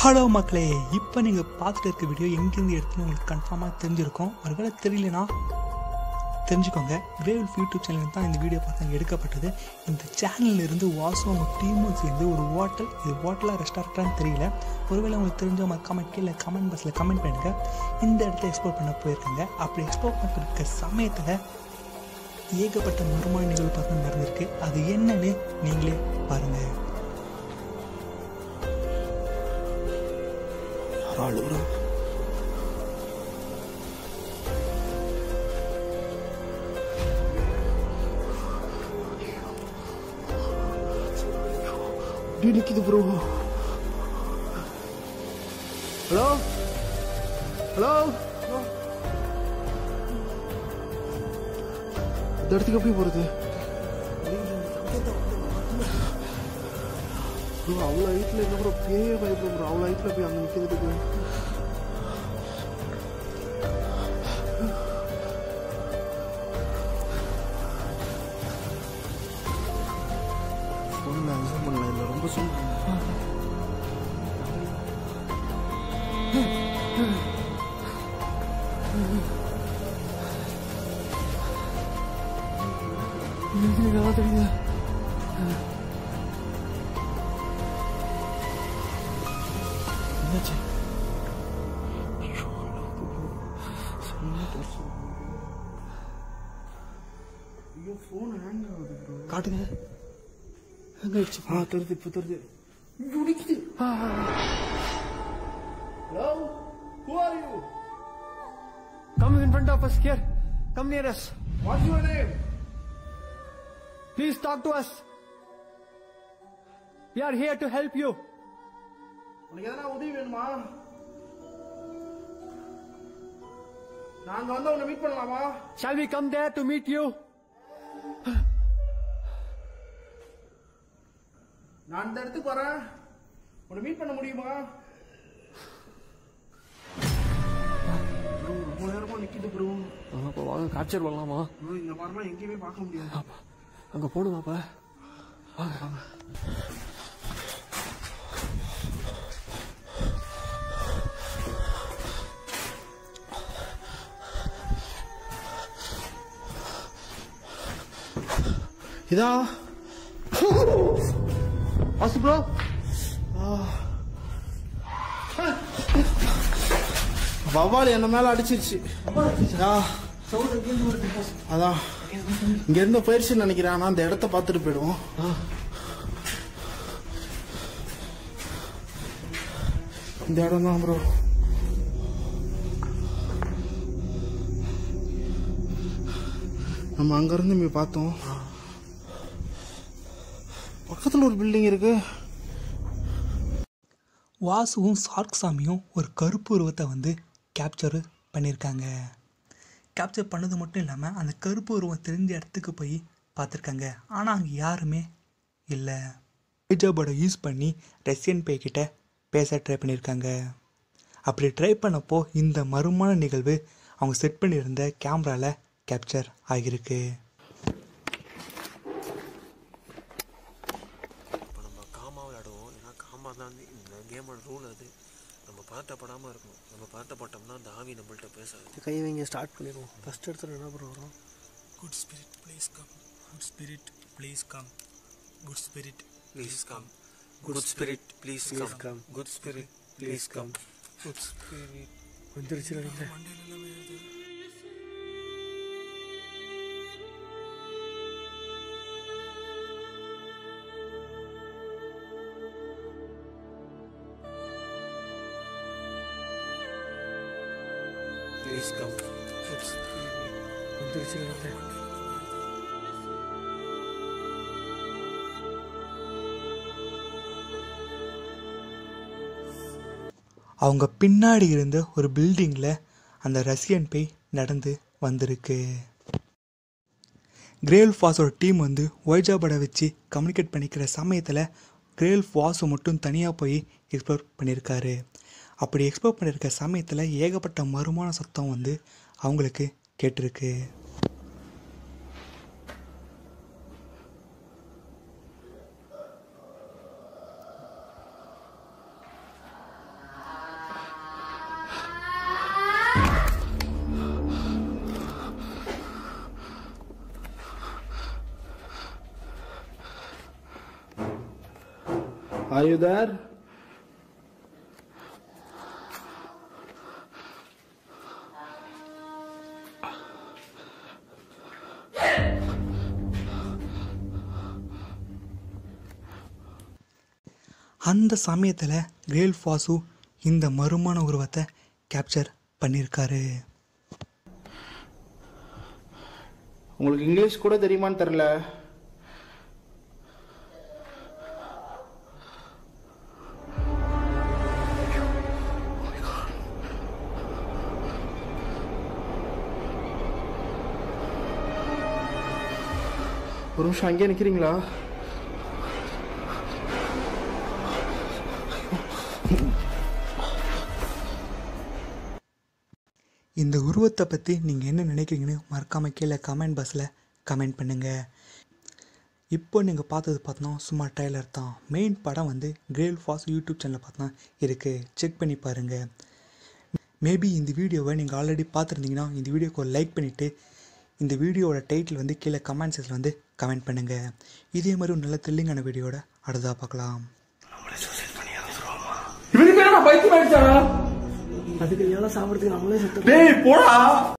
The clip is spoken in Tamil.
ஹலோ மக்களே இப்போ நீங்கள் பார்த்துட்டு இருக்க வீடியோ எங்கேருந்து எடுத்துன்னு உங்களுக்கு கன்ஃபார்மாக தெரிஞ்சிருக்கும் ஒருவேளை தெரியலனா தெரிஞ்சுக்கோங்க கிரேவல் யூடியூப் சேனல் தான் இந்த வீடியோ பார்த்து எடுக்கப்பட்டது இந்த சேனல்ல இருந்து வாசும் அவங்க டீமும் சேர்ந்து ஒரு ஹோட்டல் இது ஹோட்டலாக ரெஸ்டாரண்ட்டான்னு தெரியல ஒருவேளை உங்களுக்கு தெரிஞ்சவங்க கமெண்ட் கீழே கமெண்ட் பாக்ஸில் கமெண்ட் பண்ணுங்க இந்த இடத்துல எக்ஸ்ப்ளோர் பண்ண போயிருக்காங்க அப்படி எக்ஸ்ப்ளோர் பண்ணிருக்க சமயத்தில் ஏகப்பட்ட மர்மமான நிகழ்வு பார்த்து நடந்திருக்கு அது என்னன்னு நீங்களே பாருங்கள் அழுகுறா அப்படியே நிக்குது ப்ரோ ஹலோ ஹலோ இந்த இடத்துக்கு எப்படி போறது ப்ரோ அவ்வளோ ஹைட்டில் என்ன ப்ரோ பேய பயப்படும் ப்ரோ அவ்வளோ ஹைட்டில் போய் அங்கே நிற்கிறதுக்கு ஃபோனில் அன்சர் பண்ணல இல்லை ரொம்ப சொல்லுங்க நல்லா தெரியுது என்னாச்சு ஐயோ, செம்ம torture. ஐயோ ஃபோன் ஹேங் ஆகுது ப்ரோ காட்டுங்க ஹேங் ஆயிடுச்சு ஆ தருது இப்போ தருது முடிக்குது hello who are you Come in front of us here. Come near us. What's your name Please talk to us. We are here to help you. உனக்கு எதனா உதவி வேணுமா நாங்க வந்து உன்னை மீட் பண்ணலாமா Shall we come there to meet you? நான் இந்த இடத்துக்கு வரேன் உன்னை மீட் பண்ண முடியுமா ப்ரோ ரொம்ப நேரமா நிக்குது ப்ரோ அப்போ வாங்க காய்ச்சல் வரலாமா ப்ரோ இந்த மாதிரிலாம் எங்கேயுமே பார்க்க முடியாது அங்க போடுமாப்பா இதா வாசு ப்ரோ வவ்வால் என்ன மேல அடிச்சிருச்சு ஆ. அதான் இங்க இருந்து போயிருச்சுன்னு நினைக்கிறேன் ஆனா அந்த இடத்த பார்த்துட்டு போயிடுவோம் இந்த இடம் தான் ப்ரோ நம்ம அங்க இருந்து போய் பார்த்தோம் பக்கத்துல ஒரு பில்டிங் இருக்கு வாசுவும் சார்க் சாமியும் ஒரு கருப்பு உருவத்தை வந்து கேப்சர் பண்ணியிருக்காங்க கேப்சர் பண்ணது மட்டும் இல்லாமல் அந்த கருப்பு உருவம் தெரிஞ்ச இடத்துக்கு போய் பார்த்துருக்காங்க ஆனால் அங்கே யாருமே இல்லை ஹைஜாபோட யூஸ் பண்ணி ரஷ்யன் பே கிட்ட பேச ட்ரை பண்ணியிருக்காங்க அப்படி ட்ரை பண்ணப்போ இந்த மர்மமான நிகழ்வு அவங்க செட் பண்ணியிருந்த கேமராவில் கேப்சர் ஆகியிருக்கு இப்போ நம்ம காமா விளையாடுவோம் ஏன்னா காமா தான் வந்து இந்த கேமோட ரூல் அது நம்ம பதட்டப்படாமல் இருக்கணும் நம்ம பதட்டப்பட்டோம்னா அந்த ஆவி நம்மள்ட்ட பேசாது கை வைங்க ஸ்டார்ட் பண்ணிடுவோம் ஃபர்ஸ்ட் எடுத்துல என்ன ப்ரோ வரும் good spirit please come good spirit please come good spirit please come good spirit please come good spirit please come good spirit வந்துருச்சு நினைக்கிறேன் ப்ளீஸ் கம் குட் ஸ்பிரிட் வந்துருச்சு நினைக்கிறேன் அவங்க பின்னாடி இருந்த ஒரு பில்டிங்கில் அந்த ரஷ்யன் பேய் நடந்து வந்திருக்கு கிரேல் ஃபாஸோட டீம் வந்து ஒய்ஜாபடை வச்சு கம்யூனிகேட் பண்ணிக்கிற சமயத்தில் கிரேல் ஃபாஸை மட்டும் தனியாக போய் எக்ஸ்ப்ளோர் பண்ணியிருக்காரு அப்படி எக்ஸ்ப்ளோர் பண்ணியிருக்க சமயத்தில் ஏகப்பட்ட மறுமான சத்தம் வந்து அவங்களுக்கு கேட்டிருக்கு Are you there? அந்த சமயத்தில் கிரேல் ஃபாசு இந்த மர்மமான உருவத்தை கேப்சர் பண்ணியிருக்காரு உங்களுக்கு இங்கிலீஷ் கூட தெரியுமான்னு தெரில ஒரு நிமிஷம் அங்கேயே நிற்கிறீங்களா இந்த உருவத்தை பற்றி நீங்கள் என்ன நினைக்கிறீங்கன்னு மறக்காமல் கீழே கமெண்ட் பாக்ஸில் கமெண்ட் பண்ணுங்கள் இப்போ நீங்கள் பார்த்தது பார்த்தோன்னா சும்மா ட்ரைலர் தான் மெயின் படம் வந்து கிரேல் ஃபாஸ் யூடியூப் சேனலில் பார்த்தா இருக்குது செக் பண்ணி பாருங்கள் மேபி இந்த வீடியோவை நீங்கள் ஆல்ரெடி பார்த்துருந்தீங்கன்னா இந்த வீடியோக்கு ஒரு லைக் பண்ணிவிட்டு இந்த வீடியோவோட டைட்டில் வந்து கீழே கமெண்ட் செக்ஷனில் வந்து கமெண்ட் பண்ணுங்கள் இதே மாதிரி ஒரு நல்ல த்ரில்லிங்கான வீடியோட அடுத்ததாக பார்க்கலாம் இவனுக்கு என்ன பைத்தியம் ஆயிடுச்சா அதுக்கு எல்லாம் சாப்பிடுறதுக்கு நம்மளே செத்து டேய் போடா